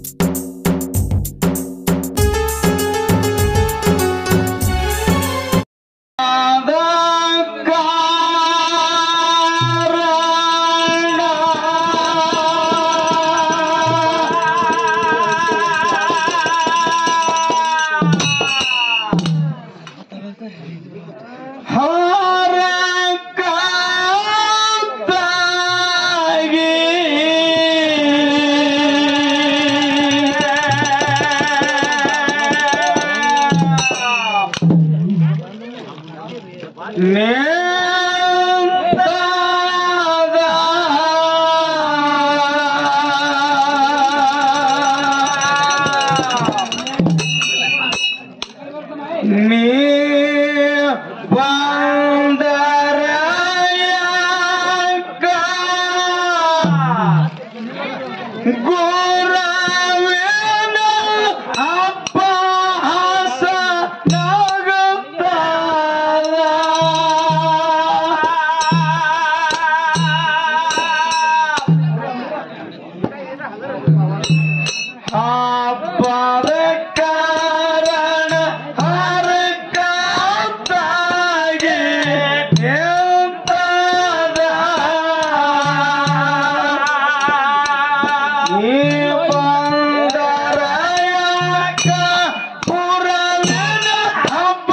ನೀ ಬಂದರ ಯಾಕ ಗುರವೇನ ಅಪ್ಪ ಹಬ್ಬದ ಕಾರಣ ಹರಕಾತಾಗಿ ನಿಂತದ. ನೀ ಬಂದರ ಯಾಕ ಪುರವಿನ ಹಬ್ಬ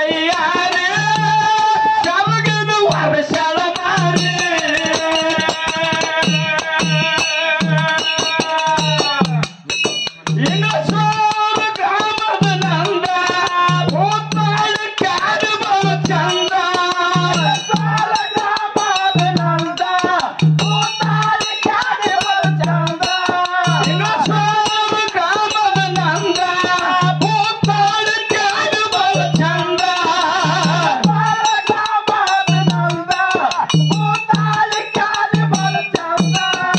ತಯಾರಿ ಶಾವಿಗೆದು ವರ್ಷಳ ಮಾರಿ ಇನ್ನು ಸೋರ ಗ್ರಾಮದ ನಂದ ಭೂತಾಳಿ ಕ್ಯಾರಿ ಬರು ಚಂದ ಸಾಲ ಗ್ರಾಮದ ನಂದ ಭೂತಾಳಿ ಕ್ಯಾರಿ ಬರು ಚಂದ ಇನ್ನು ಸೋರ ಗ್ರಾಮದ ನಂದ ಭೂತಾಳಿ ಕ್ಯಾರಿ ಬರು ಚಂದ ಸಾಲ ಗ್ರಾಮದ ನಂದ ಭೂತಾಳಿ ಕ್ಯಾರಿ ಬರು ಚಂದ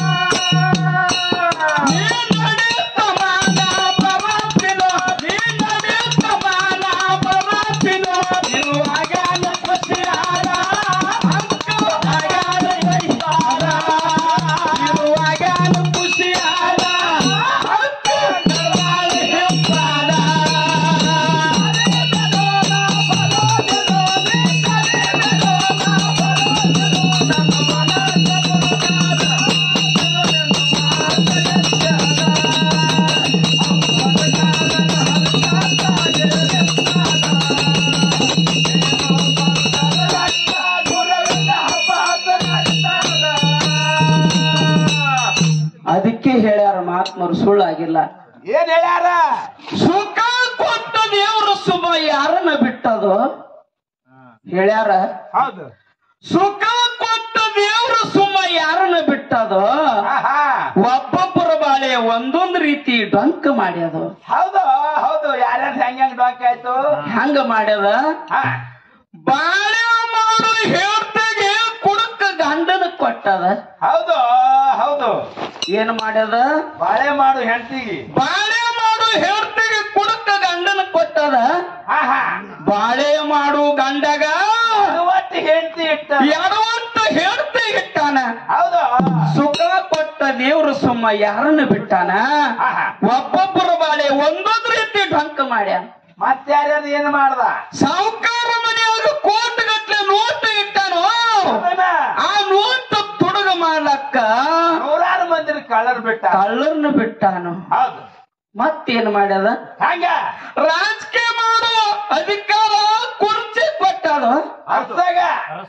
ಅದಕ್ಕೆ ಹೇಳ್ಯಾರ ಮಹಾತ್ಮರು ಸುಳ್ಳಾಗಿಲ್ಲ ಏನ್ ಹೇಳ್ಯಾರ ಸುಖ ಕೊಟ್ಟ ದೇವ್ರ ಸುಮ ಯಾರನ್ನ ಬಿಟ್ಟದು ಹೇಳ್ಯಾರ ಹೌದು ಸುಖ ಕೊಟ್ಟ ದೇವ್ರ ಸುಮ ಯಾರನ್ನ ಬಿಟ್ಟದು ಆಹಾ. ಒಬ್ಬೊಬ್ಬರ ಬಾಳೆ ಒಂದೊಂದ್ ರೀತಿ ಡೊಂಕ್ ಮಾಡ್ಯದು ಹೌದು ಹೌದು ಯಾರ್ಯಾರ ಹೆಂಗ್ ಹೆಂಗ್ ಡಾಕ್ ಆಯ್ತು ಹೆಂಗ ಮಾಡ್ಯದ ಹಾ. ಬಾಳೆ ಮಾಡು ಹೇಳ್ತೆಗೆ ಕುಡುಕ ಗಂಡನ ಕೊಟ್ಟದ ಹೌದು ಹೌದು ಏನ್ ಮಾಡ್ಯದ ಬಾಳೆ ಮಾಡು ಹೆಂಡತಿಗೆ ಬಾಳೆ ಮಾಡು ಹೇಳ್ತೆಗೆ ಕುಡುಕ ಗಂಡನ ಕೊಟ್ಟದ ಆಹಾ ಬಾಳೆ ಮಾಡು ಗಂಡಗ ಒಟ್ಟು ಹೆಂಡತಿ ಇಟ್ಟ ಎಡವಟ್ಟು ಹೇಳ್ತೆ ಇಟ್ಟಾನ ಹೌದು ಸುಖ ಕೊಟ್ಟ ದೇವ್ರ ಸುಮ್ಮ ಯಾರನ್ನ ಬಿಟ್ಟಾನ ಆಹಾ. ಒಬ್ಬೊಬ್ಬರ ಬಾಳೆ ಒಂದೊಂದ್ ರೀತಿ ಢಂಕ ಮಾಡ್ಯಾನ ಮತ್ತೆ ಯಾರ್ಯಾರು ಏನ್ ಮಾಡ್ದ ಸಾವುಕಾರ ಮನೆಯಾಗ ಕೋಟ್ ಗಟ್ಲೆ ನೋಟ್ ಇಟ್ಟಾನೋ ಅದನ್ನ ಆ ನೋಟ್ ತುಡುಗ ಮಾಡ್ಲಕ್ಕ ನೂರಾರು ಮಂದಿ ಕಳ್ಳರ್ ಬಿಟ್ಟ ಕಳ್ಳರ್ನ ಬಿಟ್ಟಾನು ಹೌದು ಮತ್ತೇನ್ ಮಾಡ್ಯದ ಹಂಗ ರಾಜಕೀಯ ಮಾಡೋ ಅಧಿಕಾರ ಕುರ್ಚಿ ಕೊಟ್ಟಾಳು ಅರ್ಸಾಗ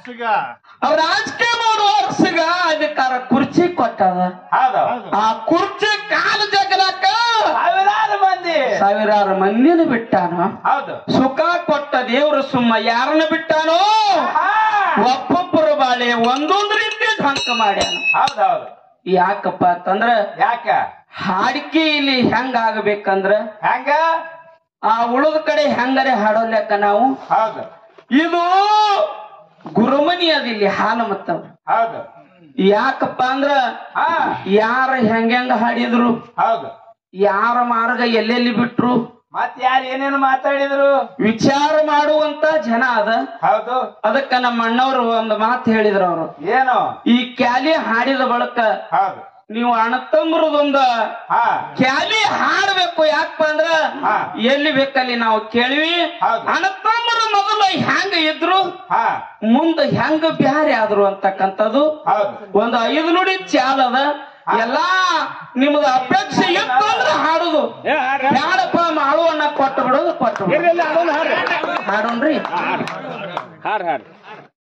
ರಾಜಕೀಯ ಮಾಡುವ ಅರ್ಸಗ ಅಧಿಕಾರ ಕುರ್ಚಿ ಕೊಟ್ಟದ ಹೌದು ಆ ಕುರ್ಚಿ ಕಾಲು ಜಗಲಕ್ಕ ಸಾವಿರಾರು ಮಂದಿ ಸಾವಿರಾರು ಮಂದಿನ ಬಿಟ್ಟಾನು ಹೌದು ಸುಖ ಕೊಟ್ಟ ದೇವ್ರ ಸುಮ್ಮ ಯಾರನ್ನ ಬಿಟ್ಟಾನೋ ಆಹಾ. ಒಬ್ಬೊಬ್ಬರ ಬಾಳೆ ಒಂದೊಂದ್ ರೀತಿ ಢಂಕ ಮಾಡ್ಯಾನ ಹೌದು ಹೌದು ಯಾಕಪ್ಪ ಅಂತಂದ್ರ ಯಾಕ ಹಾಡಿಕೆ ಇಲ್ಲಿ ಹೆಂಗ ಆಗ್ಬೇಕಂದ್ರ ಹೆಂಗ ಆ ಉಳಿದ ಕಡೆ ಹೆಂಗರೆ ಹಾಡೋಲ್ಯಾಕ ನಾವು ಹೌದು ಇದು ಗುರುಮನಿ ಅದ ಇಲ್ಲಿ ಹಾಲು ಮತ್ತವ್ ಹೌದು ಯಾಕಪ್ಪ ಅಂದ್ರ ಹಾ ಯಾರ ಹೆಂಗ ಹಾಡಿದ್ರು ಹೌದು ಯಾರ ಮಾರ್ಗ ಎಲ್ಲೆಲ್ಲಿ ಬಿಟ್ರು ಮತ್ ಯಾರು ಏನೇನು ಮಾತಾಡಿದ್ರು ವಿಚಾರ ಮಾಡುವಂತ ಜನ ಅದ ಹೌದು ಅದಕ್ಕ ನಮ್ಮ ಅಣ್ಣವ್ರು ಒಂದು ಮಾತು ಹೇಳಿದ್ರು ಅವರು ಏನು ಈ ಕ್ಯಾಲಿ ಹಾಡಿದ ಬಳಕ ಹೌದು ನೀವು ಅಣ್ಣತಮ್ಮರದೊಂದ ಹಾ ಕ್ಯಾಲಿ ಹಾಡ್ಬೇಕು ಯಾಕಪ್ಪ ಅಂದ್ರ ಹಾ. ಎಲ್ಲಿ ಬೇಕಲ್ಲಿ ನಾವು ಕೇಳಿವಿ ಹೌದು. ಅಣ್ಣತಮ್ಮರು ಮೊದಲು ಹೆಂಗ ಇದ್ರು ಹಾ ಮುಂದ ಹೆಂಗ ಬ್ಯಾರೆ ಆದ್ರು ಅಂತಕ್ಕಂಥದ್ದು ಹೌದು ಒಂದು ಐದು ನುಡಿ ಚಾಲ್ ಅದ ಎಲ್ಲಾ ನಿಮ್ದು ಅಪೇಕ್ಷೆ ಇತ್ತು ಅಂದ್ರೆ ಹಾಡುದು ಬ್ಯಾಡಪ್ಪ ಮಾಡು ಅನ್ನ ಕೊಟ್ಟು ಬಿಡೋದು ಕೊಟ್ಟು ಬಿಡೋದು. ಹಾಡೋಣ್ರಿ ಹಾಡ್ ಹಾಡ್